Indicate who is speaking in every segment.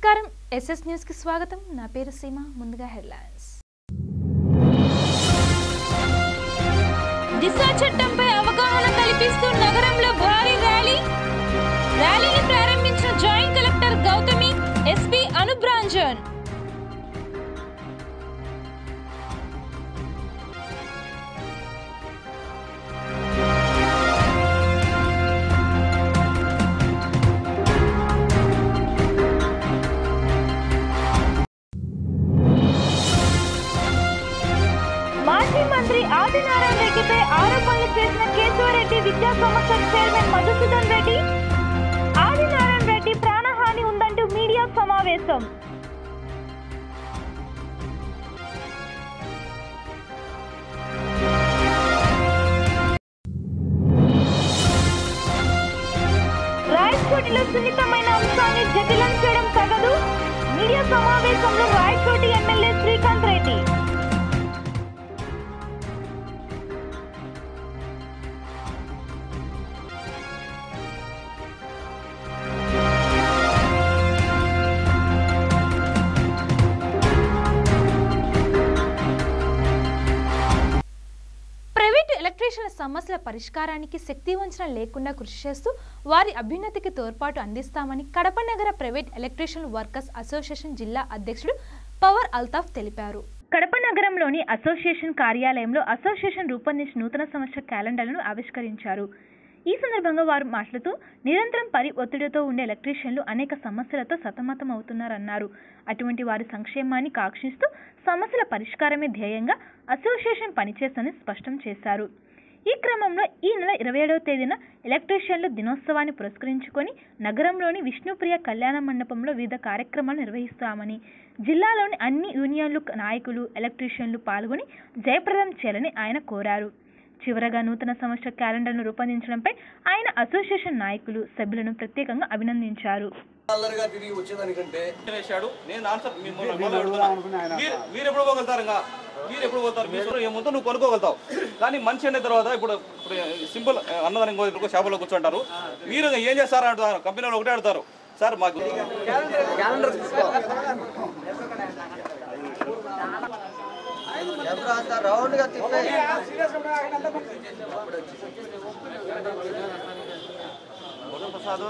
Speaker 1: నమస్కారం SS news కి స్వాగతం నా పేరు సీమ ముందుగా హెడ్లైన్స్
Speaker 2: దిశ చట్టంపై అవగాహన కల్పిస్తూ నగరంలో భారీ ర్యాలీ ర్యాలీని ప్రారంభించిన joint collector Gautami SP Anburajan మాజీ మంత్రి ఆదినారాయణ రెడ్డిపై ఆరోపణలు చేసిన కేశవరెడ్డి విద్యా సంస్థ చైర్మన్ మధుసూదన్ రెడ్డి ఆదినారాయణ రెడ్డి ప్రాణహాని ఉందంటూ మీడియా సమావేశం రాయచోటిలో సున్నితమైన అంశాన్ని జటిలం చేయడం తగదు మీడియా సమావేశంలో రాయచోటి ఎమ్మెల్యే శ్రీకాంత్ రెడ్డి
Speaker 1: ప్రైవేటు ఎలక్ట్రీషియన్ల సమస్యల పరిష్కారానికి శక్తి వంచన లేకుండా కృషి చేస్తూ వారి అభ్యున్నతికి తోడ్పాటు అందిస్తామని కడప నగర ప్రైవేట్ ఎలక్ట్రీషియన్ వర్కర్స్ అసోసియేషన్ జిల్లా అధ్యక్షుడు పవర్ అల్తాఫ్ తెలిపారు
Speaker 2: కడప నగరంలోని అసోసియేషన్ కార్యాలయంలో అసోసియేషన్ రూపొందించిన నూతన సంవత్సర క్యాలెండర్లను ఆవిష్కరించారు ఈ సందర్భంగా వారు మాట్లాడుతూ నిరంతరం పని ఒత్తిడితో ఉండే ఎలక్ట్రీషియన్లు అనేక సమస్యలతో సతమతం అవుతున్నారన్నారు అటువంటి వారి సంక్షేమాన్ని కాక్షిస్తూ సమస్యల పరిష్కారమే ధ్యేయంగా అసోసియేషన్ పనిచేస్తుందని స్పష్టం చేశారు ఈ క్రమంలో ఈ నెల ఇరవై ఏడవ తేదీన ఎలక్ట్రీషియన్లు దినోత్సవాన్ని పురస్కరించుకొని నగరంలోని విష్ణుప్రియ కళ్యాణ మండపంలో వివిధ కార్యక్రమాలు నిర్వహిస్తామని జిల్లాలోని అన్ని యూనియన్లు నాయకులు ఎలక్ట్రీషియన్లు పాల్గొని జయప్రదం చేయాలని ఆయన కోరారు చివరగా నూతన సంవత్సర క్యాలెండర్ను రూపొందించడంపై ఆయన అసోసియేషన్ నాయకులు సభ్యులను ప్రత్యేకంగా అభినందించారు
Speaker 3: అల్లరిగా తిరిగి వచ్చేదానికంటే
Speaker 4: వేశాడు నేను ఆన్సర్ మిమ్మల్ని మొదలు పెడుతున్నా. మీరు మీరు ఎప్పుడు పోగలుగుతారు ఇంకా మీరు ఎప్పుడు పోతారు మీ సొంతం ఏముందో నువ్వు కొనుక్కోగలుగుతావు కానీ మనిషి అనే తర్వాత ఇప్పుడు ఇప్పుడు సింపుల్ అన్నదాని ఇంకో ఇంకో షాపులో కూర్చుంటారు మీరు ఏం చేస్తారా అంటారు కంపెనీలో ఒకటే అడతారు సార్ మాకు
Speaker 3: క్యాలెండర్ తీసుకో ఎవరు అంత రౌండ్ గా తిప్పే
Speaker 4: ప్రసాద్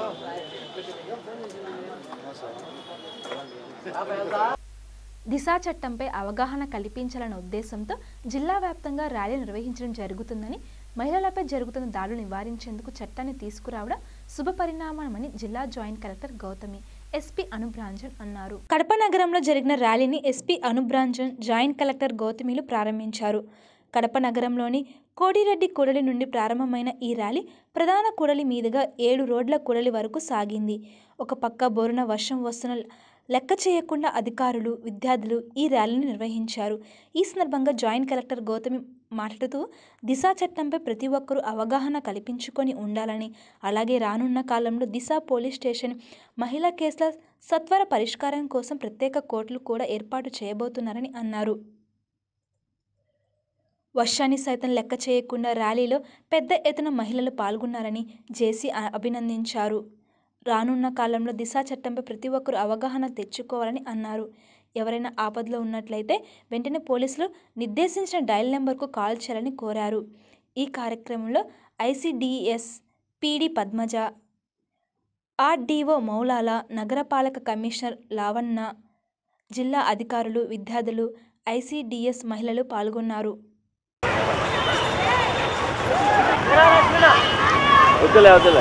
Speaker 1: దిశా చట్టంపై అవగాహన కల్పించాలన్న ఉద్దేశంతో జిల్లా వ్యాప్తంగా ర్యాలీ నిర్వహించడం జరుగుతుందని మహిళలపై జరుగుతున్న దాడులు నివారించేందుకు చట్టాన్ని తీసుకురావడం శుభ పరిణామమని జిల్లా joint collector Gautami SP Anburajan అన్నారు కడప నగరంలో జరిగిన ర్యాలీని ఎస్పీ అనుబ్రాంజన్ జాయింట్ కలెక్టర్ గౌతమిలు ప్రారంభించారు కడప నగరంలోని కోడిరెడ్డి కూడలి నుండి ప్రారంభమైన ఈ ర్యాలీ ప్రధాన కూడలి మీదుగా ఏడు రోడ్ల కూడలి వరకు సాగింది ఒక పక్క బోరున వర్షం వస్తున్న లెక్క చేయకుండా అధికారులు విద్యార్థులు ఈ ర్యాలీని నిర్వహించారు ఈ సందర్భంగా జాయింట్ కలెక్టర్ గౌతమి మాట్లాడుతూ దిశా చట్టంపై ప్రతి ఒక్కరూ అవగాహన కల్పించుకొని ఉండాలని అలాగే రానున్న కాలంలో దిశ పోలీస్ స్టేషన్ మహిళా కేసుల సత్వర పరిష్కారం కోసం ప్రత్యేక కోర్టులు కూడా ఏర్పాటు చేయబోతున్నారని అన్నారు వర్షాన్ని సైతం లెక్క చేయకుండా ర్యాలీలో పెద్ద ఎత్తున మహిళలు పాల్గొన్నారని జేసీ అ- అభినందించారు రానున్న కాలంలో దిశా చట్టంపై ప్రతి ఒక్కరూ అవగాహన తెచ్చుకోవాలని అన్నారు ఎవరైనా ఆపదలో ఉన్నట్లయితే వెంటనే పోలీసులు నిర్దేశించిన డయల్ నెంబర్కు కాల్ చేయాలని కోరారు ఈ కార్యక్రమంలో ICDS PD Padmaja RDO Moulala నగరపాలక కమిషనర్ లావణ్ణ జిల్లా అధికారులు విద్యార్థులు ఐసిడిఎస్ మహిళలు పాల్గొన్నారు
Speaker 5: వద్దులే వద్దులే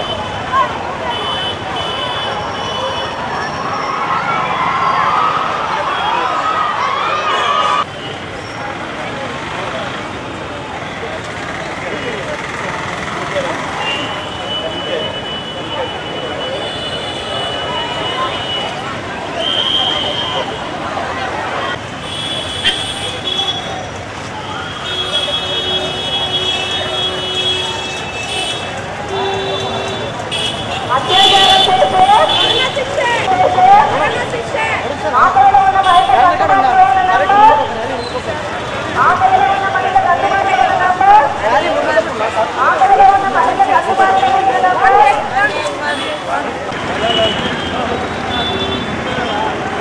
Speaker 6: ఆ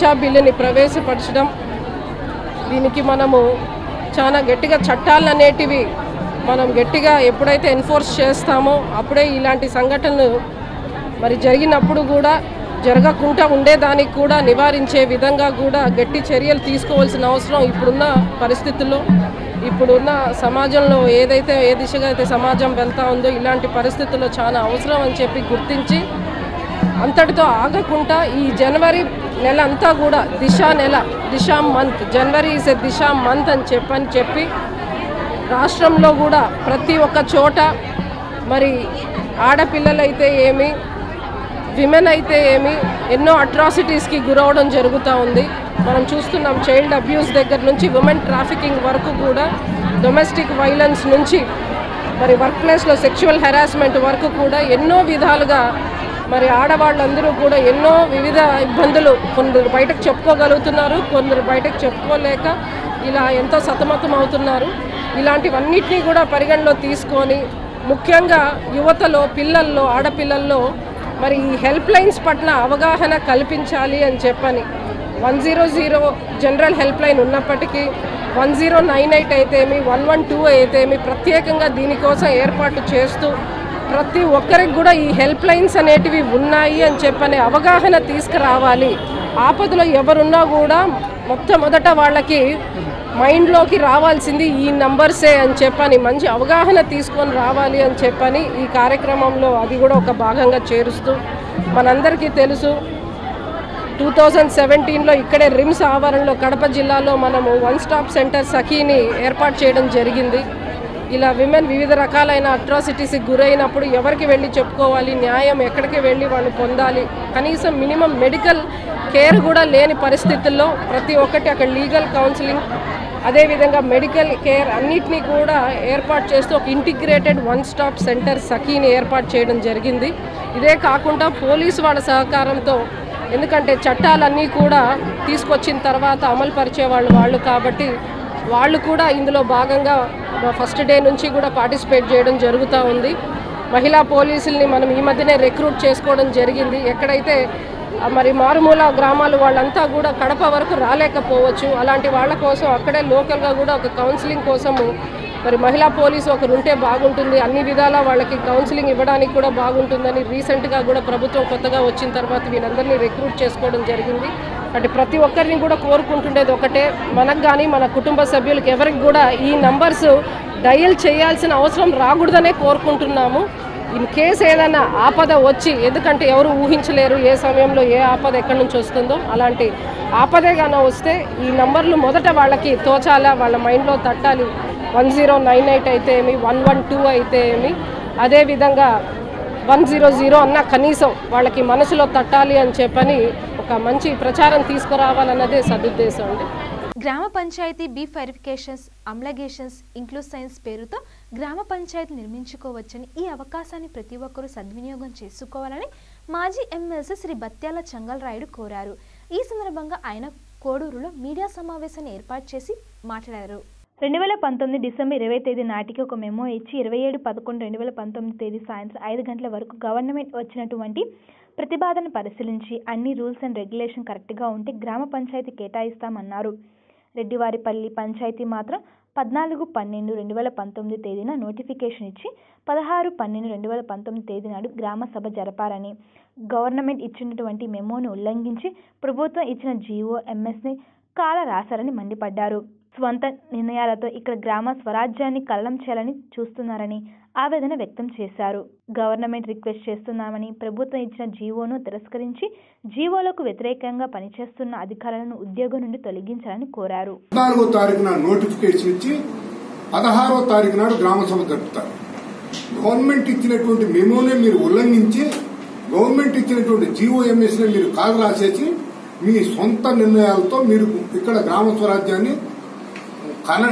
Speaker 5: బిల్లుని ప్రవేశపరచడం దీనికి మనము చాలా గట్టిగా చట్టాలు అనేటివి మనం గట్టిగా ఎప్పుడైతే ఎన్ఫోర్స్ చేస్తామో అప్పుడే ఇలాంటి సంఘటనలు మరి జరిగినప్పుడు కూడా జరగకుండా ఉండేదానికి కూడా నివారించే విధంగా కూడా గట్టి చర్యలు తీసుకోవాల్సిన అవసరం ఇప్పుడున్న పరిస్థితుల్లో ఇప్పుడున్న సమాజంలో ఏదైతే ఏ దిశగా అయితే సమాజం వెళ్తా ఉందో ఇలాంటి పరిస్థితుల్లో చాలా అవసరం అని చెప్పి గుర్తించి అంతటితో ఆగకుండా ఈ జనవరి నెల అంతా కూడా దిశ నెల Disha month January is a Disha month అని చెప్పని చెప్పి రాష్ట్రంలో కూడా ప్రతి ఒక్క చోట మరి ఆడపిల్లలైతే ఏమి విమెన్ అయితే ఏమి ఎన్నో అట్రాసిటీస్కి గురవడం జరుగుతూ ఉంది మనం చూస్తున్నాం చైల్డ్ అబ్యూస్ దగ్గర నుంచి ఉమెన్ ట్రాఫికింగ్ వరకు కూడా డొమెస్టిక్ వైలెన్స్ నుంచి మరి వర్క్ ప్లేస్లో సెక్షువల్ హెరాస్మెంట్ వరకు కూడా ఎన్నో విధాలుగా మరి ఆడవాళ్ళందరూ కూడా ఎన్నో వివిధ ఇబ్బందులు కొందరు బయటకు చెప్పుకోగలుగుతున్నారు కొందరు బయటకు చెప్పుకోలేక ఇలా ఎంతో సతమతం అవుతున్నారు ఇలాంటివన్నిటినీ కూడా పరిగణలో తీసుకొని ముఖ్యంగా యువతలో పిల్లల్లో ఆడపిల్లల్లో మరి ఈ హెల్ప్ లైన్స్ పట్ల అవగాహన కల్పించాలి అని చెప్పని one zero zero general helpline ఉన్నప్పటికీ వన్ జీరో నైన్ ఎయిట్ అయితేమి వన్ వన్ టూ అయితేమి ప్రత్యేకంగా దీనికోసం ఏర్పాటు చేస్తూ ప్రతి ఒక్కరికి కూడా ఈ హెల్ప్ లైన్స్ అనేటివి ఉన్నాయి అని చెప్పని అవగాహన తీసుకురావాలి ఆపదలో ఎవరున్నా కూడా మొట్టమొదట వాళ్ళకి మైండ్లోకి రావాల్సింది ఈ నంబర్సే అని చెప్పని మంచి అవగాహన తీసుకొని రావాలి అని చెప్పని ఈ కార్యక్రమంలో అది కూడా ఒక భాగంగా చేరుస్తూ మనందరికీ తెలుసు టూ థౌజండ్ సెవెంటీన్లో ఇక్కడే రిమ్స్ ఆవరణలో కడప జిల్లాలో మనము వన్ స్టాప్ సెంటర్ సఖీని ఏర్పాటు చేయడం జరిగింది ఇలా విమెన్ వివిధ రకాలైన అట్రాసిటీస్కి గురైనప్పుడు ఎవరికి వెళ్ళి చెప్పుకోవాలి న్యాయం ఎక్కడికి వెళ్ళి వాళ్ళు పొందాలి కనీసం మినిమం మెడికల్ కేర్ కూడా లేని పరిస్థితుల్లో ప్రతి ఒక్కటి అక్కడ లీగల్ కౌన్సిలింగ్ అదేవిధంగా మెడికల్ కేర్ అన్నిటినీ కూడా ఏర్పాటు చేస్తూ ఒక ఇంటిగ్రేటెడ్ వన్ స్టాప్ సెంటర్ సఖీని ఏర్పాటు చేయడం జరిగింది ఇదే కాకుండా పోలీసు వాళ్ళ సహకారంతో ఎందుకంటే చట్టాలన్నీ కూడా తీసుకొచ్చిన తర్వాత అమలు పరిచే వాళ్ళు వాళ్ళు కాబట్టి వాళ్ళు కూడా ఇందులో భాగంగా ఫస్ట్ డే నుంచి కూడా పార్టిసిపేట్ చేయడం జరుగుతూ ఉంది మహిళా పోలీసుల్ని మనం ఈ మధ్యనే రిక్రూట్ చేసుకోవడం జరిగింది ఎక్కడైతే ఆ, మరి మారుమూల గ్రామాలు వాళ్ళంతా కూడా కడప వరకు రాలేకపోవచ్చు అలాంటి వాళ్ళ కోసం అక్కడే లోకల్గా కూడా ఒక కౌన్సిలింగ్ కోసము మరి మహిళా పోలీసు ఒకరు ఉంటే బాగుంటుంది అన్ని విధాలా వాళ్ళకి కౌన్సిలింగ్ ఇవ్వడానికి కూడా బాగుంటుందని రీసెంట్గా కూడా ప్రభుత్వం కొత్తగా వచ్చిన తర్వాత వీళ్ళందరినీ రిక్రూట్ చేసుకోవడం జరిగింది అంటే ప్రతి ఒక్కరిని కూడా కోరుకుంటుండేది ఒకటే మనకు కానీ మన కుటుంబ సభ్యులకి ఎవరికి కూడా ఈ నంబర్స్ డయల్ చేయాల్సిన అవసరం రాకూడదనే కోరుకుంటున్నాము ఇన్ కేసు ఏదైనా ఆపద వచ్చి ఎందుకంటే ఎవరు ఊహించలేరు ఏ సమయంలో ఏ ఆపద ఎక్కడి నుంచి వస్తుందో అలాంటి ఆపదే గాన వస్తే ఈ నంబర్లు మొదట వాళ్ళకి తోచాలా వాళ్ళ మైండ్లో తట్టాలి వన్ జీరో నైన్ ఎయిట్ అయితే ఏమి వన్ వన్ టూ అయితే ఏమి అదేవిధంగా వన్ జీరో జీరో అన్న కనీసం వాళ్ళకి మనసులో తట్టాలి అని చెప్పని ఒక మంచి ప్రచారం తీసుకురావాలన్నదే సదుద్దేశం అండి
Speaker 1: గ్రామ పంచాయతీ బీఫ్ వెరిఫికేషన్స్ అమ్లగేషన్స్ ఇంక్లూసైన్స్ పేరుతో గ్రామ పంచాయతీ నిర్మించుకోవచ్చని ఈ అవకాశాన్ని ప్రతి ఒక్కరూ సద్వినియోగం చేసుకోవాలని మాజీ ఎమ్మెల్సీ శ్రీ బత్యాల చంగల్ రాయుడు కోరారు ఈ సందర్భంగా ఆయన కోడూరులో మీడియా సమావేశాన్ని ఏర్పాటు చేసి మాట్లాడారు
Speaker 2: రెండు వేల పంతొమ్మిది డిసెంబర్ ఇరవై తేదీ నాటికి ఒక మెమో ఇచ్చి ఇరవై ఏడు పదకొండు రెండు వేల పంతొమ్మిది తేదీ సాయంత్రం ఐదు గంటల వరకు గవర్నమెంట్ వచ్చినటువంటి ప్రతిపాదన పరిశీలించి అన్ని రూల్స్ అండ్ రెగ్యులేషన్ కరెక్ట్గా ఉంటే గ్రామ పంచాయతీ కేటాయిస్తామన్నారు రెడ్డివారిపల్లి పంచాయతీ మాత్రం పద్నాలుగు పన్నెండు రెండు వేల పంతొమ్మిది తేదీన నోటిఫికేషన్ ఇచ్చి పదహారు పన్నెండు రెండు వేల పంతొమ్మిది తేదీ నాడు గ్రామ సభ జరపాలని గవర్నమెంట్ ఇచ్చినటువంటి మెమోను ఉల్లంఘించి ప్రభుత్వం ఇచ్చిన జీవో ఎంఎస్ని కాల రాశారని మండిపడ్డారు స్వంత నిర్ణయాలతో ఇక్కడ గ్రామ స్వరాజ్యాన్ని కల్లం చేయాలని చూస్తున్నారని ఆవేదన వ్యక్తం చేశారు గవర్నమెంట్ రిక్వెస్ట్ చేస్తున్నామని ప్రభుత్వం ఇచ్చిన జీవోను తిరస్కరించి జీవోలకు వ్యతిరేకంగా పనిచేస్తున్న అధికారులను ఉద్యోగం నుండి తొలగించాలని కోరారు
Speaker 6: పద్నాలుగో తారీఖున నోటిఫికేషన్ ఇచ్చి పదహారో తారీఖు నాడు గ్రామ సభ జరుపుతారు గవర్నమెంట్ ఇచ్చినటువంటి మెమోనే మీరు ఉల్లంఘించి గవర్నమెంట్ ఇచ్చినటువంటి జీఓఎంఎస్ ని మీరు కాలు రాసేసి మీ సొంత నిర్ణయాలతో మీరు ఇక్కడ గ్రామ స్వరాజ్యాన్ని ఖన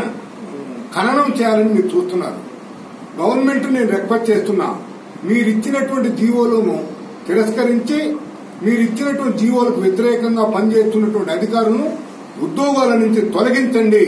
Speaker 6: ఖననం చేయాలని మీరు చూస్తున్నారు గవర్నమెంట్ నేను రిక్వెస్ట్ చేస్తున్నా మీరు ఇచ్చినటువంటి జీవోలను తిరస్కరించి మీరు ఇచ్చినటువంటి జీవోలకు వ్యతిరేకంగా పనిచేస్తున్నటువంటి అధికారులను ఉద్యోగాల నుంచి తొలగించండి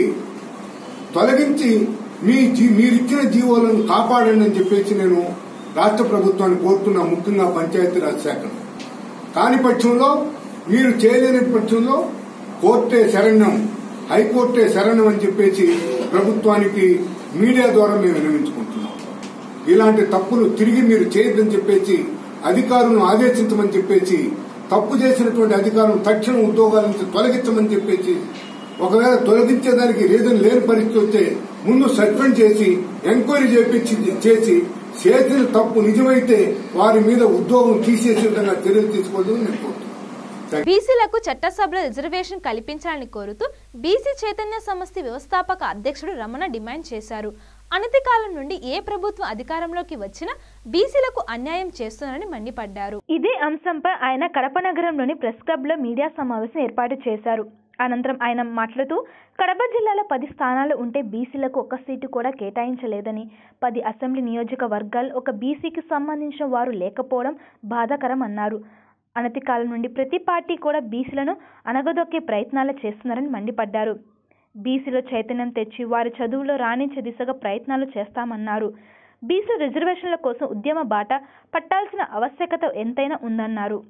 Speaker 6: తొలగించి మీ జీ- మీరిచ్చిన జీవోలను కాపాడండి అని చెప్పేసి నేను రాష్ట్ర ప్రభుత్వాన్ని కోరుతున్నా ముఖ్యంగా పంచాయతీరాజ్ శాఖను కాని పక్షంలో మీరు చేయలేని పక్షంలో కోర్టే శరణ్యం హైకోర్టే శరణ్యం అని చెప్పేసి ప్రభుత్వానికి మీడియా ద్వారా మేము వినియోగించుకుంటున్నాం ఇలాంటి తప్పులు తిరిగి మీరు చేయొద్దని చెప్పేసి అధికారులను ఆదేశించమని చెప్పేసి తప్పు చేసినటువంటి అధికారులను తక్షణం ఉద్యోగాల నుంచి తొలగించమని చెప్పేసి ఒకవేళ తొలగించేదానికి రీజన్ లేని పరిస్థితి వస్తే ముందు సస్పెండ్ చేసి ఎంక్వైరీ చేపించి చేసి చేసిన తప్పు నిజమైతే వారి మీద ఉద్యోగం తీసేసే విధంగా చర్యలు తీసుకోవాలని నేను కోరుతున్నాను
Speaker 1: బీసీలకు చట్టసభలో రిజర్వేషన్ కల్పించాలని కోరుతూ బీసీ చైతన్య సంస్థ వ్యవస్థాపక అధ్యక్షుడు రమణ డిమాండ్ చేశారు అనతి కాలం నుండి ఏ ప్రభుత్వం అధికారంలోకి వచ్చినా బీసీలకు అన్యాయం చేస్తున్నారని మండిపడ్డారు
Speaker 2: ఇదే అంశంపై ఆయన కడప నగరంలోని ప్రెస్ క్లబ్లో మీడియా సమావేశం ఏర్పాటు చేశారు అనంతరం ఆయన మాట్లాడుతూ కడప జిల్లాలో పది స్థానాలు ఉంటే బీసీలకు ఒక్క సీటు కూడా కేటాయించలేదని పది అసెంబ్లీ నియోజకవర్గాలు ఒక బీసీకి సంబంధించిన వారు లేకపోవడం బాధాకరం అన్నారు అనతి కాలం నుండి ప్రతి పార్టీ కూడా బీసీలను అనగదొక్కే ప్రయత్నాలు చేస్తున్నారని మండిపడ్డారు బీసీలో చైతన్యం తెచ్చి వారి చదువులో రాణించే దిశగా ప్రయత్నాలు చేస్తామన్నారు బీసీ రిజర్వేషన్ల కోసం ఉద్యమ బాట పట్టాల్సిన ఆవశ్యకత ఎంతైనా ఉందన్నారు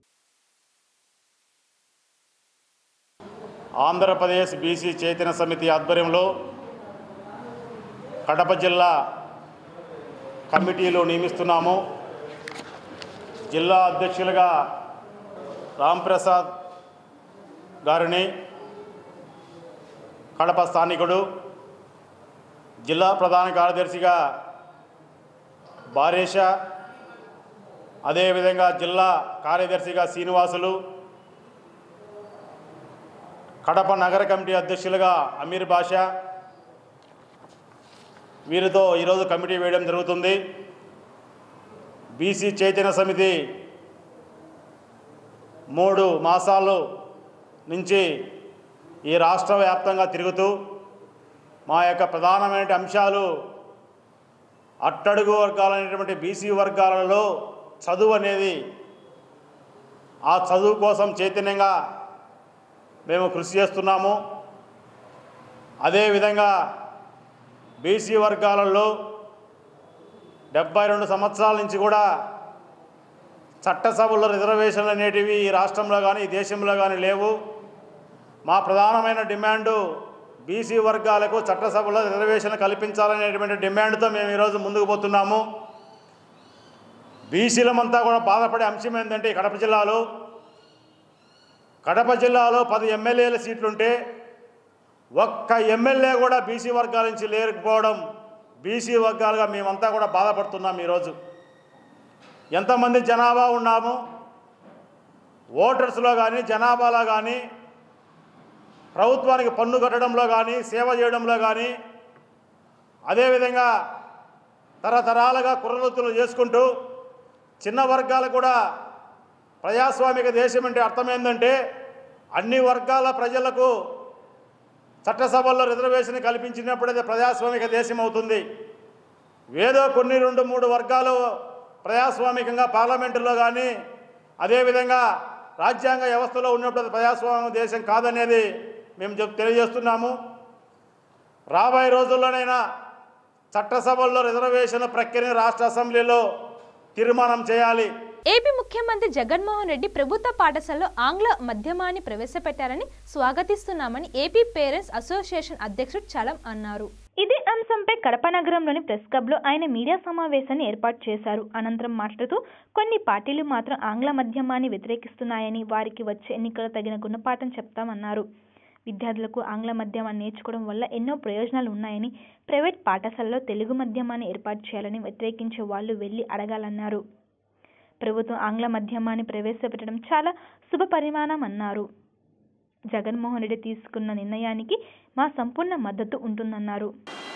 Speaker 7: ఆంధ్రప్రదేశ్ బీసీ చైతన్య సమితి ఆధ్వర్యంలో కడప జిల్లా కమిటీలో నియమిస్తున్నాము జిల్లా అధ్యక్షులుగా రాంప్రసాద్ గారిని కడప స్థానికుడు జిల్లా ప్రధాన కార్యదర్శిగా బారేష అదేవిధంగా జిల్లా కార్యదర్శిగా శ్రీనివాసులు కడప నగర కమిటీ అధ్యక్షులుగా అమీర్ బాషా వీరితో ఈరోజు కమిటీ వేయడం జరుగుతుంది బీసీ చైతన్య సమితి మూడు మాసాలు నుంచి ఈ రాష్ట్ర వ్యాప్తంగా తిరుగుతూ మా యొక్క ప్రధానమైన అంశాలు అట్టడుగు వర్గాలైనటువంటి బీసీ వర్గాలలో చదువు అనేది ఆ చదువు కోసం చైతన్యంగా మేము కృషి చేస్తున్నాము అదేవిధంగా బీసీ వర్గాలలో డెబ్బై రెండు సంవత్సరాల నుంచి కూడా చట్టసభల్లో రిజర్వేషన్లు అనేటివి ఈ రాష్ట్రంలో కానీ ఈ దేశంలో కానీ లేవు మా ప్రధానమైన డిమాండు బీసీ వర్గాలకు చట్టసభలో రిజర్వేషన్లు కల్పించాలనేటువంటి డిమాండ్తో మేము ఈరోజు ముందుకు పోతున్నాము బీసీలమంతా కూడా బాధపడే అంశం ఏంటంటే ఈ కడప జిల్లాలో కడప జిల్లాలో పది ఎమ్మెల్యేల సీట్లుంటే ఒక్క ఎమ్మెల్యే కూడా బీసీ వర్గాల నుంచి లేకపోవడం బీసీ వర్గాలుగా మేమంతా కూడా బాధపడుతున్నాం ఈరోజు ఎంతమంది జనాభా ఉన్నాము ఓటర్స్లో కానీ జనాభాలో కానీ ప్రభుత్వానికి పన్ను కట్టడంలో కానీ సేవ చేయడంలో కానీ అదేవిధంగా తరతరాలుగా కుర్రవృత్తులు చేసుకుంటూ చిన్న వర్గాలు కూడా ప్రజాస్వామిక దేశం అంటే అర్థం ఏంటంటే అన్ని వర్గాల ప్రజలకు చట్టసభల్లో రిజర్వేషన్ కల్పించినప్పుడు అది ప్రజాస్వామిక దేశం అవుతుంది ఏదో కొన్ని రెండు మూడు వర్గాలు ప్రజాస్వామికంగా పార్లమెంటులో కానీ అదేవిధంగా రాజ్యాంగ వ్యవస్థలో ఉన్నప్పుడు అది ప్రజాస్వామ్య దేశం కాదనేది మేము చెప్ తెలియజేస్తున్నాము రాబోయే రోజుల్లోనైనా చట్టసభల్లో రిజర్వేషన్ ప్రక్రియను రాష్ట్ర అసెంబ్లీలో తీర్మానం చేయాలి
Speaker 1: ఏపీ ముఖ్యమంత్రి జగన్మోహన్ రెడ్డి ప్రభుత్వ పాఠశాలలో ఆంగ్ల మాధ్యమాన్ని ప్రవేశపెట్టారని స్వాగతిస్తున్నామని ఏపీ పేరెంట్స్ అసోసియేషన్ అధ్యక్షుడు చలం అన్నారు
Speaker 2: ఇదే అంశంపై కడప నగరంలోని ప్రెస్ క్లబ్లో ఆయన మీడియా సమావేశాన్ని ఏర్పాటు చేశారు అనంతరం మాట్లాడుతూ కొన్ని పార్టీలు మాత్రం ఆంగ్ల మాధ్యమాన్ని వ్యతిరేకిస్తున్నాయని వారికి వచ్చే ఎన్నికలు తగిన గుణపాఠం చెప్తామన్నారు విద్యార్థులకు ఆంగ్ల మాధ్యమాన్ని నేర్చుకోవడం వల్ల ఎన్నో ప్రయోజనాలు ఉన్నాయని ప్రైవేట్ పాఠశాలలో తెలుగు మాధ్యమాన్ని ఏర్పాటు చేయాలని వ్యతిరేకించే వాళ్ళు వెళ్ళి అడగాలన్నారు ప్రభుత్వం ఆంగ్ల మాధ్యమాన్ని ప్రవేశపెట్టడం చాలా శుభ పరిమాణం అన్నారు జగన్మోహన్ రెడ్డి తీసుకున్న నిర్ణయానికి మా సంపూర్ణ మద్దతు ఉంటుందన్నారు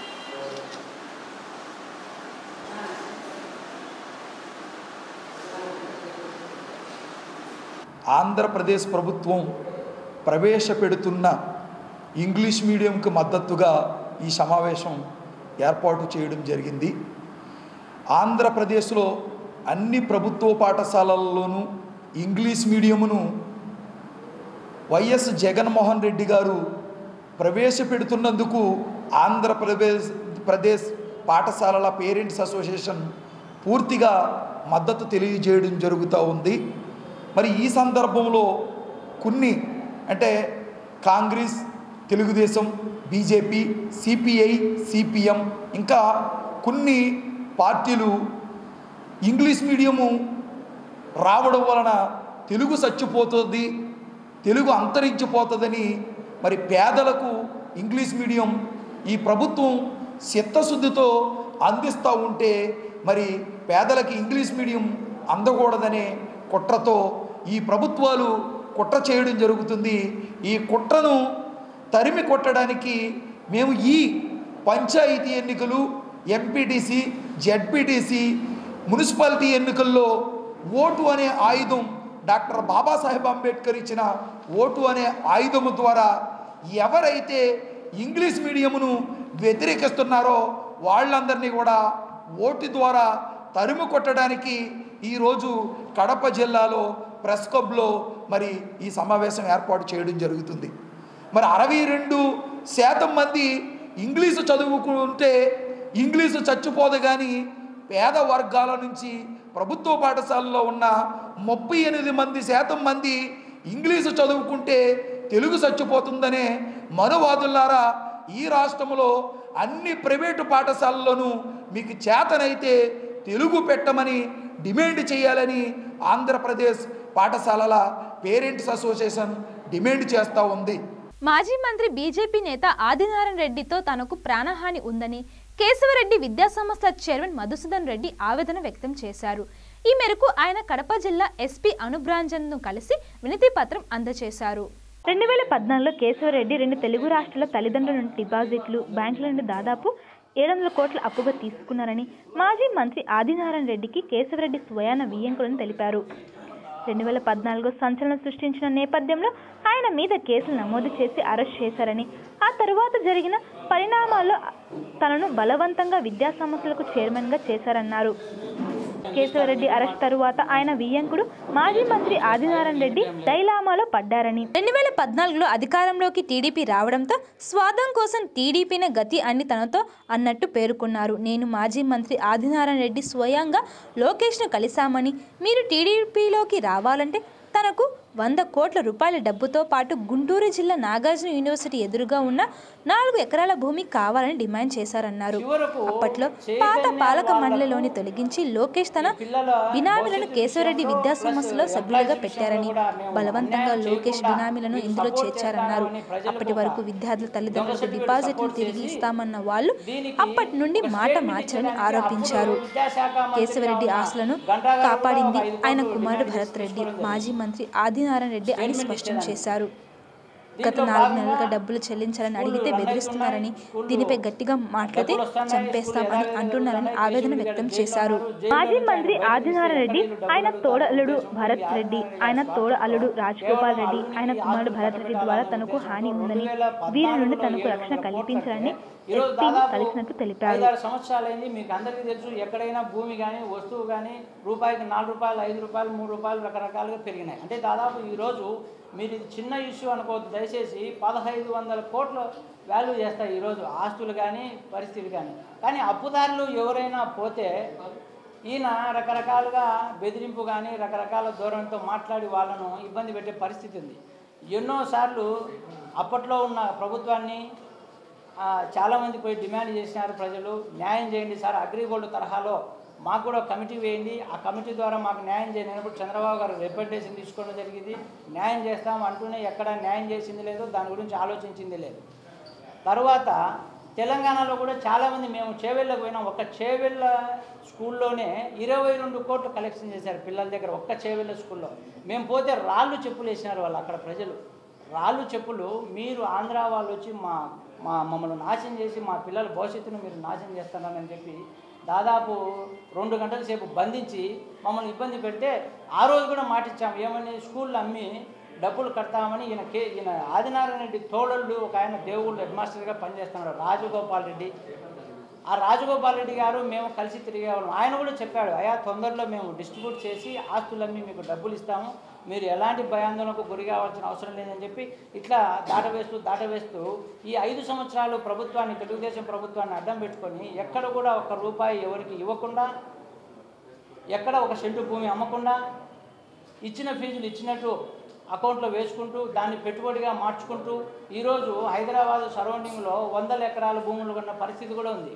Speaker 8: ఆంధ్రప్రదేశ్ ప్రభుత్వం ప్రవేశపెడుతున్న ఇంగ్లీష్ మీడియంకు మద్దతుగా ఈ సమావేశం ఏర్పాటు చేయడం జరిగింది ఆంధ్రప్రదేశ్లో అన్ని ప్రభుత్వ పాఠశాలల్లోనూ ఇంగ్లీష్ మీడియమును వైఎస్ జగన్మోహన్ రెడ్డి గారు ప్రవేశపెడుతున్నందుకు ఆంధ్రప్రదేశ్ ప్రదేశ్ పాఠశాలల పేరెంట్స్ అసోసియేషన్ పూర్తిగా మద్దతు తెలియజేయడం జరుగుతూ ఉంది మరి ఈ సందర్భంలో కొన్ని అంటే Congress Telugu Desam BJP CPI CPM ఇంకా కొన్ని పార్టీలు ఇంగ్లీష్ మీడియము రావడం వలన తెలుగు చచ్చిపోతుంది తెలుగు అంతరించిపోతుందని మరి పేదలకు ఇంగ్లీష్ మీడియం ఈ ప్రభుత్వం చిత్తశుద్ధితో అందిస్తూ ఉంటే మరి పేదలకి ఇంగ్లీష్ మీడియం అందకూడదనే కుట్రతో ఈ ప్రభుత్వాలు కుట్ర చేయడం జరుగుతుంది ఈ కుట్రను తరిమి కొట్టడానికి మేము ఈ పంచాయతీ ఎన్నికలు ఎంపీటీసీ జెడ్పీటీసీ మున్సిపాలిటీ ఎన్నికల్లో ఓటు అనే ఆయుధం డాక్టర్ బాబాసాహెబ్ అంబేద్కర్ ఇచ్చిన ఓటు అనే ఆయుధము ద్వారా ఎవరైతే ఇంగ్లీష్ మీడియమును వ్యతిరేకిస్తున్నారో వాళ్ళందరినీ కూడా ఓటు ద్వారా తరిమి కొట్టడానికి ఈరోజు కడప జిల్లాలో ప్రెస్ క్లబ్లో మరి ఈ సమావేశం ఏర్పాటు చేయడం జరుగుతుంది మరి అరవై రెండు శాతం మంది ఇంగ్లీషు చదువుకుంటే ఇంగ్లీషు చచ్చిపోదు కానీ పేద వర్గాల నుంచి ప్రభుత్వ పాఠశాలలో ఉన్న ముప్పై ఎనిమిది మంది శాతం మంది ఇంగ్లీషు చదువుకుంటే తెలుగు చచ్చిపోతుందనే మనువాదులారా ఈ రాష్ట్రంలో అన్ని ప్రైవేటు పాఠశాలల్లోనూ మీకు చేతనైతే తెలుగు పెట్టమని డిమాండ్ చేయాలని ఆంధ్రప్రదేశ్ పాఠశాలల పేరెంట్స్ అసోసియేషన్ డిమాండ్ చేస్తూ ఉంది
Speaker 1: మాజీ మంత్రి బీజేపీ నేత ఆదినారాయణ రెడ్డితో తనకు ప్రాణహాని ఉందని కేశవరెడ్డి విద్యాసంస్థ చైర్మన్ మధుసూదన్ రెడ్డి ఆవేదన వ్యక్తం చేశారు ఈ మేరకు ఆయన కడప జిల్లా ఎస్పీ అనుబ్రాంజన్ను కలిసి వినతి పత్రం అందజేశారు
Speaker 2: రెండు వేల పద్నాలుగులో కేశవరెడ్డి రెండు తెలుగు రాష్ట్రాల తల్లిదండ్రుల నుండి డిపాజిట్లు బ్యాంకుల నుండి దాదాపు ఏడు వందల కోట్ల అప్పుగా తీసుకున్నారని మాజీ మంత్రి ఆదినారాయణ రెడ్డికి కేశవరెడ్డి స్వయాన వియ్యంకులను తెలిపారు రెండు వేల పద్నాలుగులో సంచలనం సృష్టించిన నేపథ్యంలో ఆయన మీద కేసులు నమోదు చేసి అరెస్ట్ చేశారని ఆ తరువాత జరిగిన పరిణామాల్లో తనను బలవంతంగా విద్యా సంస్థలకు చైర్మన్గా చేశారన్నారు కేశవరెడ్డి అరెస్ట్ తరువాత ఆయన వియ్యంకుడు మాజీ మంత్రి ఆదినారాయణ రెడ్డి డైలామాలో పడ్డారని
Speaker 1: రెండు వేల పద్నాలుగులో అధికారంలోకి టీడీపీ రావడంతో స్వార్థం కోసం టీడీపీనే గతి అని తనతో అన్నట్టు పేర్కొన్నారు నేను మాజీ మంత్రి ఆదినారాయణ రెడ్డి స్వయంగా లోకేష్ను కలిశామని మీరు టీడీపీలోకి రావాలంటే తనకు వంద కోట్ల రూపాయల డబ్బుతో పాటు గుంటూరు జిల్లా నాగార్జున యూనివర్సిటీ ఎదురుగా ఉన్న నాలుగు ఎకరాల భూమి కావాలని డిమాండ్ చేశారన్నారు అప్పట్లో పాత పాలక మండలిలోని తొలగించి లోకేష్ తన బినామీలను కేశవరెడ్డి విద్యా సంస్థలో సభ్యులుగా పెట్టారని బలవంతంగా లోకేష్ బినామీలను ఇందులో చేర్చారన్నారు అప్పటి వరకు విద్యార్థుల తల్లిదండ్రులకు డిపాజిట్లు తిరిగి ఇస్తామన్న వాళ్ళు అప్పటి నుండి మాట మార్చారని ఆరోపించారు కేశవరెడ్డి ఆశలను కాపాడింది ఆయన కుమారుడు భరత్ రెడ్డి మాజీ మంత్రి ఆదినారాయణ రెడ్డి అని స్పష్టం చేశారు గత నాలుగు నెలలుగా డబ్బులు చెల్లించాలని అడిగితే బెదిరిస్తున్నారని దీనిపై గట్టిగా మాట్లాడితే చంపేస్తామని అంటున్నారని ఆవేదన వ్యక్తం చేశారు
Speaker 2: మాజీ మంత్రి ఆదినారాయణ రెడ్డి ఆయన తోడ అల్లుడు భరత్ రెడ్డి ఆయన తోడ అల్లుడు రాజగోపాల్ రెడ్డి ఆయన కుమారుడు భరత్ రెడ్డి ద్వారా తనకు హాని ఉందని వీరి నుండి తనకు రక్షణ కల్పించాలని ఎస్పీని కలిసినట్టు తెలిపారు
Speaker 9: ఐదారు సంవత్సరాలైంది మీకు అందరికీ తెలుసు ఎక్కడైనా భూమి కానీ వస్తువు కానీ రూపాయికి నాలుగు రూపాయలు ఐదు రూపాయలు మూడు రూపాయలు రకరకాలుగా పెరిగినాయి అంటే దాదాపు ఈరోజు మీరు ఇది చిన్న ఇష్యూ అనుకోవద్దు దయచేసి పదహైదు వందల కోట్ల వాల్యూ చేస్తాయి ఈరోజు ఆస్తులు కానీ పరిస్థితులు కానీ కానీ అప్పుదారులు ఎవరైనా పోతే ఈయన రకరకాలుగా బెదిరింపు కానీ రకరకాల ధోరణితో మాట్లాడి వాళ్ళను ఇబ్బంది పెట్టే పరిస్థితి ఉంది ఎన్నోసార్లు అప్పట్లో ఉన్న ప్రభుత్వాన్ని ఆ, చాలామంది పోయి డిమాండ్ చేసినారు ప్రజలు న్యాయం చేయండి సార్ అగ్రిగోల్డ్ తరహాలో మాకు కూడా కమిటీ వేయండి ఆ కమిటీ ద్వారా మాకు న్యాయం చేయనప్పుడు చంద్రబాబు గారు రిప్రజెంటేషన్ తీసుకోవడం జరిగింది న్యాయం చేస్తాం అంటూనే ఎక్కడ న్యాయం చేసింది లేదు దాని గురించి ఆలోచించింది లేదు తర్వాత తెలంగాణలో కూడా చాలామంది మేము చేవెళ్ళకు పోయినాం ఒక చేవెళ్ళ స్కూల్లోనే ఇరవై రెండు కోట్లు కలెక్షన్ చేశారు పిల్లల దగ్గర ఒక్క చేవెళ్ళ స్కూల్లో మేము పోతే రాళ్ళు చెప్పులు వేసినారు వాళ్ళు అక్కడ ప్రజలు రాళ్ళు చెప్పులు మీరు ఆంధ్ర వాళ్ళు వచ్చి మా మా మమ్మల్ని నాశనం చేసి మా పిల్లల భవిష్యత్తును మీరు నాశనం చేస్తున్నారని చెప్పి దాదాపు రెండు గంటల సేపు బంధించి మమ్మల్ని ఇబ్బంది పెడితే ఆ రోజు కూడా మాటిచ్చాము ఏమని స్కూల్లో అమ్మి డబ్బులు కడతామని ఈయన కే ఈయన ఆదినారాయణ రెడ్డి తోడళ్ళు ఒక ఆయన దేవుళ్ళు హెడ్ మాస్టర్గా పనిచేస్తున్నాడు రాజగోపాల్ రెడ్డి ఆ రాజగోపాల్ రెడ్డి గారు మేము కలిసి తిరిగేవాళ్ళం ఆయన కూడా చెప్పాడు అయా తొందరలో మేము డిస్ట్రిబ్యూట్ చేసి ఆస్తులన్నీ మీకు డబ్బులు ఇస్తాము మీరు ఎలాంటి భయాందోళనకు గురి కావాల్సిన అవసరం లేదని చెప్పి ఇట్లా దాటవేస్తూ దాటవేస్తూ ఈ ఐదు సంవత్సరాలు ప్రభుత్వాన్ని తెలుగుదేశం ప్రభుత్వాన్ని అడ్డం పెట్టుకొని ఎక్కడ కూడా ఒక రూపాయి ఎవరికి ఇవ్వకుండా ఎక్కడ ఒక సెంటు భూమి అమ్మకుండా ఇచ్చిన ఫీజులు ఇచ్చినట్టు అకౌంట్లో వేసుకుంటూ దాన్ని పెట్టుబడిగా మార్చుకుంటూ ఈరోజు హైదరాబాద్ సరౌండింగ్లో వందల ఎకరాల భూములు ఉన్న పరిస్థితి కూడా ఉంది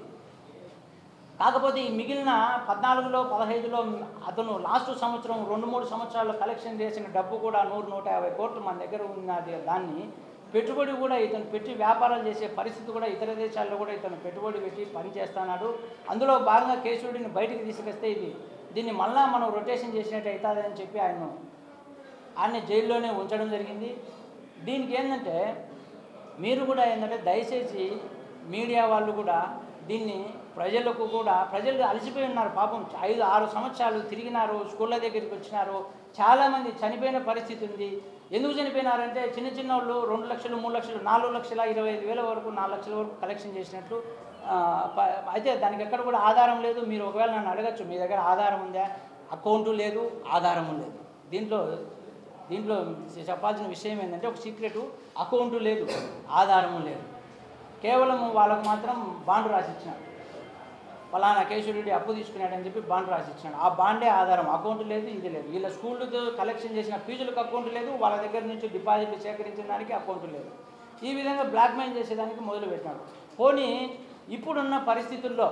Speaker 9: కాకపోతే ఈ మిగిలిన పద్నాలుగులో పదహైదులో అతను లాస్ట్ సంవత్సరం రెండు మూడు సంవత్సరాలు కలెక్షన్ చేసిన డబ్బు కూడా నూరు నూట యాభై కోట్లు మన దగ్గర ఉన్నది దాన్ని పెట్టుబడి కూడా ఇతను పెట్టి వ్యాపారాలు చేసే పరిస్థితి కూడా ఇతర దేశాల్లో కూడా ఇతను పెట్టుబడి పెట్టి పని చేస్తున్నాడు అందులో భాగంగా కేశవుడిని బయటికి తీసుకొస్తే ఇది దీన్ని మళ్ళా మనం రొటేషన్ చేసినట్టు అవుతుందని చెప్పి ఆయన ఆయన జైల్లోనే ఉంచడం జరిగింది దీనికి ఏంటంటే మీరు కూడా ఏంటంటే దయచేసి మీడియా వాళ్ళు కూడా దీన్ని ప్రజలకు కూడా ప్రజలు అలసిపోయి ఉన్నారు పాపం ఐదు ఆరు సంవత్సరాలు తిరిగినారు స్కూళ్ళ దగ్గరికి వచ్చినారు చాలామంది చనిపోయిన పరిస్థితి ఉంది ఎందుకు చనిపోయినారంటే చిన్న చిన్న వాళ్ళు రెండు లక్షలు మూడు లక్షలు నాలుగు లక్షల ఇరవై ఐదు వేల వరకు నాలుగు లక్షల వరకు కలెక్షన్ చేసినట్లు ఆ, ప- అయితే దానికి ఎక్కడ కూడా ఆధారం లేదు మీరు ఒకవేళ నన్ను అడగచ్చు మీ దగ్గర ఆధారం ఉందా అకౌంటు లేదు ఆధారము లేదు దీంట్లో దీంట్లో చెప్పాల్సిన విషయం ఏంటంటే ఒక సీక్రెట్ అకౌంటు లేదు ఆధారము లేదు కేవలం వాళ్ళకు మాత్రం బాండ్ రాసిచ్చినాడు ఫలానా కేశవరెడ్డి అప్పు తీసుకున్నాడని చెప్పి బాండ్ రాసిచ్చినాడు ఆ బాండే ఆధారం అకౌంట్ లేదు ఇది లేదు వీళ్ళ స్కూళ్ళతో కలెక్షన్ చేసిన ఫీజులకు అకౌంట్ లేదు వాళ్ళ దగ్గర నుంచి డిపాజిట్లు సేకరించిన దానికి అకౌంట్ లేదు ఈ విధంగా బ్లాక్మెయిల్ చేసేదానికి మొదలు పెట్టినాడు పోనీ ఇప్పుడున్న పరిస్థితుల్లో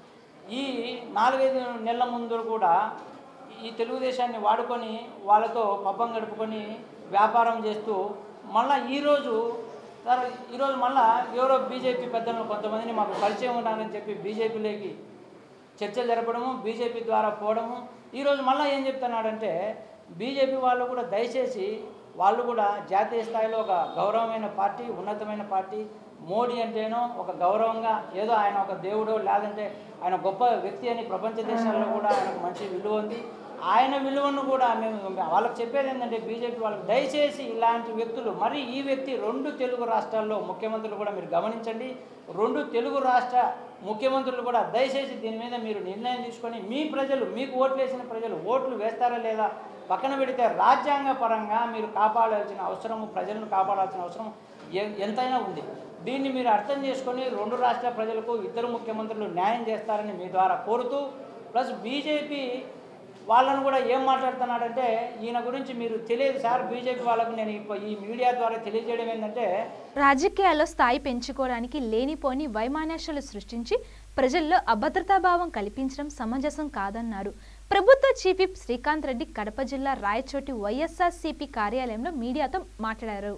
Speaker 9: ఈ నాలుగైదు నెలల ముందు కూడా ఈ తెలుగుదేశాన్ని వాడుకొని వాళ్ళతో పబ్బం గడుపుకొని వ్యాపారం చేస్తూ మళ్ళీ ఈరోజు సార్ ఈరోజు మళ్ళా ఎవరో బీజేపీ పెద్దలను కొంతమందిని మాకు పరిచయం ఉన్నారని చెప్పి బీజేపీలోకి చర్చలు జరపడము బీజేపీ ద్వారా పోవడము ఈరోజు మళ్ళీ ఏం చెప్తున్నాడంటే బీజేపీ వాళ్ళు కూడా దయచేసి వాళ్ళు కూడా జాతీయ స్థాయిలో ఒక గౌరవమైన పార్టీ ఉన్నతమైన పార్టీ మోడీ అంటేనో ఒక గౌరవంగా ఏదో ఆయన ఒక దేవుడో లేదంటే ఆయన గొప్ప వ్యక్తి అని ప్రపంచ దేశాల్లో కూడా ఆయనకు మంచి విలువ ఉంది ఆయన విలువను కూడా మేము వాళ్ళకి చెప్పేది ఏంటంటే బీజేపీ వాళ్ళకి దయచేసి ఇలాంటి వ్యక్తులు మరి ఈ వ్యక్తి రెండు తెలుగు రాష్ట్రాల్లో ముఖ్యమంత్రులు కూడా మీరు గమనించండి రెండు తెలుగు రాష్ట్ర ముఖ్యమంత్రులు కూడా దయచేసి దీని మీద మీరు నిర్ణయం తీసుకొని మీ ప్రజలు మీకు ఓట్లు వేసిన ప్రజలు ఓట్లు వేస్తారా లేదా పక్కన పెడితే రాజ్యాంగ పరంగా మీరు కాపాడాల్సిన అవసరము ప్రజలను కాపాడాల్సిన అవసరం ఎ- ఎంతైనా ఉంది దీన్ని మీరు అర్థం చేసుకొని రెండు రాష్ట్ర ప్రజలకు ఇద్దరు ముఖ్యమంత్రులు న్యాయం చేస్తారని మీ ద్వారా కోరుతూ ప్లస్ బీజేపీ వాళ్ళను కూడా ఏం మాట్లాడుతున్నాడంటే ఈయన గురించి మీరు తెలియదు సార్ బీజేపీ వాళ్ళకు నేను ఇప్ప- ఈ మీడియా ద్వారా తెలియజేయడం ఏంటంటే
Speaker 1: రాజకీయాల్లో స్థాయి పెంచుకోవడానికి లేనిపోని వైమాన్యాశాలు సృష్టించి ప్రజల్లో అభద్రతాభావం కల్పించడం సమంజసం కాదన్నారు ప్రభుత్వ చీఫ్ విప్ శ్రీకాంత్ రెడ్డి కడప జిల్లా రాయచోటి వైఎస్ఆర్సీపీ కార్యాలయంలో మీడియాతో మాట్లాడారు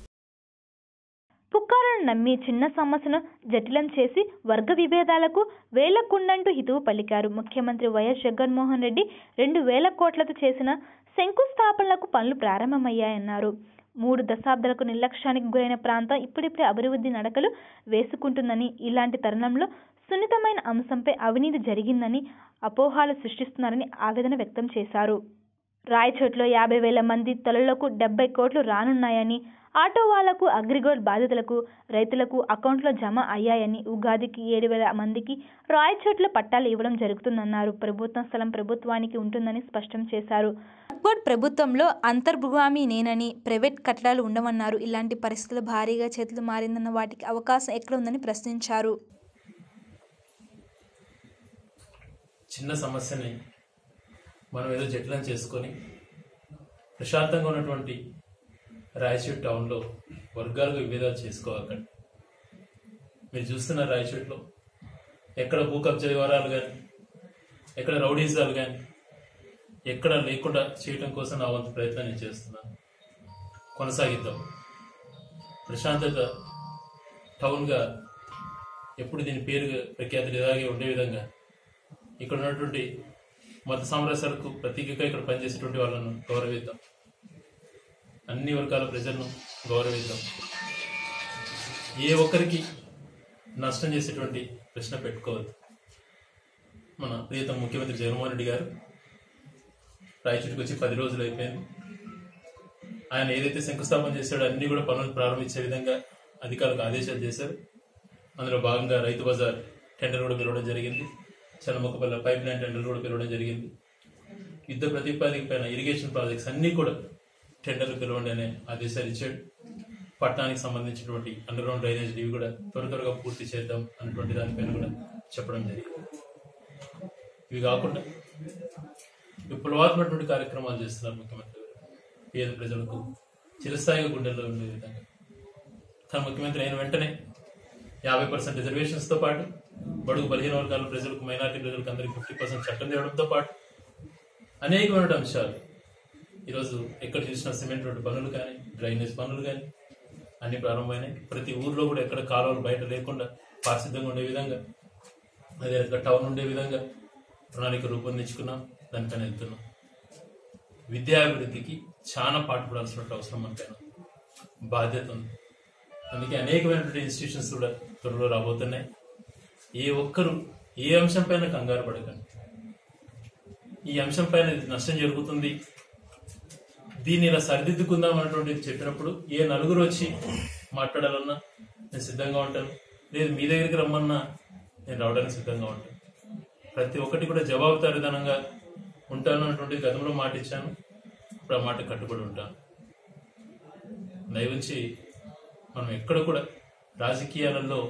Speaker 2: పుక్కాలను నమ్మి చిన్న సమస్యను జటిలం చేసి వర్గ విభేదాలకు వేలకుండంటూ హితువు పలికారు ముఖ్యమంత్రి వైఎస్ జగన్మోహన్ రెడ్డి రెండు వేల కోట్లతో చేసిన శంకుస్థాపనలకు పనులు ప్రారంభమయ్యాయన్నారు మూడు దశాబ్దాలకు నిర్లక్ష్యానికి గురైన ప్రాంతం ఇప్పుడిప్పుడే అభివృద్ధి నడకలు వేసుకుంటుందని ఇలాంటి తరుణంలో సున్నితమైన అంశంపై అవినీతి జరిగిందని అపోహాలు సృష్టిస్తున్నారని ఆవేదన వ్యక్తం చేశారు రాయచోట్లో యాభై వేల మంది తొలలకు డెబ్బై కోట్లు రానున్నాయని ఆటో వాళ్లకు అగ్రిగోల్డ్ బాధితులకు రైతులకు అకౌంట్లో జమ అయ్యాయని ఉగాదికి ఏడు వేల మందికి రాయచోట్ల పట్టాలు ఇవ్వడం జరుగుతుందన్నారు ప్రభుత్వం స్థలం ప్రభుత్వానికి ఉంటుందని స్పష్టం చేశారు
Speaker 1: బోర్డ్ ప్రభుత్వంలో అంతర్భుగామి నేనని ప్రైవేట్ కట్టడాలు ఉండవన్నారు ఇలాంటి పరిస్థితులు భారీగా చేతులు మారిందన్న వాటికి అవకాశం ఎక్కడ ఉందని ప్రశ్నించారు
Speaker 10: చిన్న సమస్యని మనం ఏదో జటిలం చేసుకొని ప్రశాంతంగా ఉన్నటువంటి రాయచూట్ టౌన్లో వర్గాలకు విభేదాలు చేసుకోవకండి మీరు చూస్తున్న రాయచూట్లో ఎక్కడ భూ కబ్జా వివరాలు కానీ ఎక్కడ రౌడీజాలు కానీ ఎక్కడ లేకుండా చేయటం కోసం నా వంతు ప్రయత్నం నేను చేస్తున్నాను కొనసాగిద్దాం ప్రశాంతత టౌన్గా ఎప్పుడు దీని పేరు ప్రఖ్యాతులు ఇలాగే ఉండే విధంగా ఇక్కడ ఉన్నటువంటి మత సామరస్యాలకు ప్రతీకగా ఇక్కడ పనిచేసేటువంటి వాళ్ళను గౌరవిద్దాం అన్ని వర్గాల ప్రజలను గౌరవిద్దాం ఏ ఒక్కరికి నష్టం చేసేటువంటి ప్రశ్న పెట్టుకోవద్దు మన ప్రియతమ ముఖ్యమంత్రి జగన్మోహన్ రెడ్డి గారు రాయచూటికి వచ్చి పది రోజులు అయిపోయింది ఆయన ఏదైతే శంకుస్థాపన చేశాడో అన్ని కూడా పనులు ప్రారంభించే విధంగా అధికారులకు ఆదేశాలు చేశారు అందులో భాగంగా రైతు బజార్ టెండర్ కూడా పిలవడం జరిగింది చనమొక్కపల్లి పైప్ లైన్ టెండర్ కూడా పిలవడం జరిగింది యుద్ధ ప్రతిపాదిక పైన ఇరిగేషన్ ప్రాజెక్ట్స్ అన్ని కూడా టెండర్లు పిలవండి అనే ఆదేశాలు ఇచ్చాడు పట్టణానికి సంబంధించినటువంటి అండర్ గ్రౌండ్ డ్రైనేజ్ ఇవి కూడా త్వర త్వరగా పూర్తి చేద్దాం అన్నటువంటి దానిపైన కూడా చెప్పడం జరిగింది ఇవి కాకుండా విప్లవాత్మకటువంటి కార్యక్రమాలు చేస్తున్నారు ముఖ్యమంత్రి గారు పేద ప్రజలకు చిరస్థాయిగా గుండెల్లో ఉండే విధంగా కానీ ముఖ్యమంత్రి అయిన వెంటనే యాభై పర్సెంట్ రిజర్వేషన్స్తో పాటు బడుగు బలహీన వర్గాల ప్రజలకు మైనార్టీ ప్రజలకు అందరికి ఫిఫ్టీ పర్సెంట్ చట్టం తేవడంతో పాటు అనేకమైన అంశాలు ఈరోజు ఎక్కడ చూసినా సిమెంట్ రోడ్డు పనులు కానీ డ్రైనేజ్ పనులు కానీ అన్ని ప్రారంభమైనాయి ప్రతి ఊర్లో కూడా ఎక్కడ కాలువలు బయట లేకుండా పారిశుద్ధంగా ఉండే విధంగా అదే రకంగా టౌన్ ఉండే విధంగా ప్రణాళిక రూపొందించుకున్నాం దానిపైన వెళ్తున్నాం విద్యాభివృద్ధికి చాలా పాటుపడాల్సిన అవసరం మనపైన బాధ్యత ఉంది అందుకే అనేకమైనటువంటి ఇన్స్టిట్యూషన్స్ కూడా త్వరలో రాబోతున్నాయి ఏ ఒక్కరు ఏ అంశం పైన కంగారు పడకండి ఈ అంశం పైన ఇది నష్టం జరుగుతుంది దీన్ని ఇలా సరిదిద్దుకుందాం అన్నటువంటిది చెప్పినప్పుడు ఏ నలుగురు వచ్చి మాట్లాడాలన్నా నేను సిద్ధంగా ఉంటాను లేదు మీ దగ్గరికి రమ్మన్నా నేను రావడానికి సిద్ధంగా ఉంటాను ప్రతి ఒక్కటి కూడా జవాబుదారితనంగా ఉంటాను అన్నటువంటి గతంలో మాట ఇచ్చాను ఇప్పుడు ఆ మాట కట్టుబడి ఉంటాను దయవుంచి మనం ఎక్కడ కూడా రాజకీయాలలో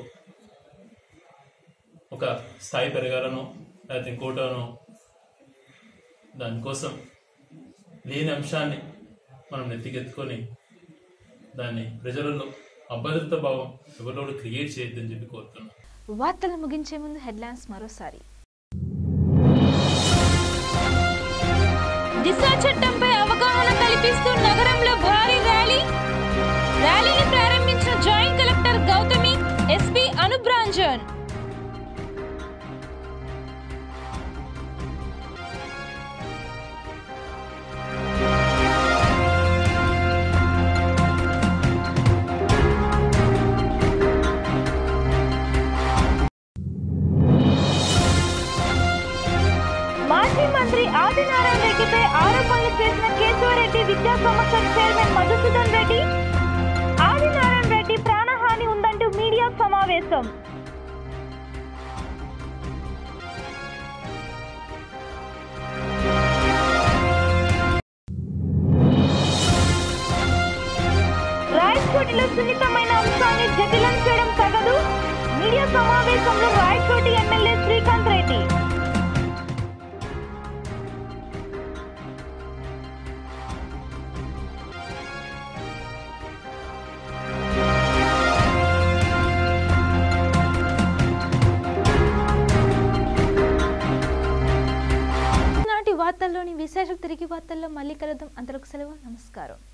Speaker 10: ఒక స్థాయి పెరగాలనో లేకపోతే ఇంకోటనో దానికోసం లేని అంశాన్ని మనం నెత్తికెత్తుకొని దాన్ని ప్రజలలో అభద్రత భావం ఎవరిలో కూడా క్రియేట్ చేయొద్దని చెప్పి కోరుతున్నాను
Speaker 1: వార్తలు ముగించే ముందు హెడ్లైన్స్ మరోసారి
Speaker 11: దిశ చట్టంపై అవగాహన కల్పిస్తూ నగరంలో భారీ ర్యాలీ ర్యాలీని ప్రారంభించిన joint collector Gautami SP Anburajan
Speaker 2: మాజీ మంత్రి ఆదినారాయణ రెడ్డిపై ఆరోపణలు చేసిన కేశవరెడ్డి విద్యా సంస్థ చైర్మన్ మధుసూదన్ రెడ్డి ఆదినారాయణ రెడ్డి ప్రాణహాని ఉందంటూ మీడియా సమావేశం రాయచోటిలో సున్నితమైన అంశాన్ని జటిలం చేయడం తగదు మీడియా సమావేశంలో రాయచోటి ఎమ్మెల్యే శ్రీకాంత్ రెడ్డి
Speaker 1: నాటి వార్తల్లోని విశేషాలు తిరిగి వార్తల్లో మళ్ళీ కలుద్దాం అంతలకు సెలవు నమస్కారం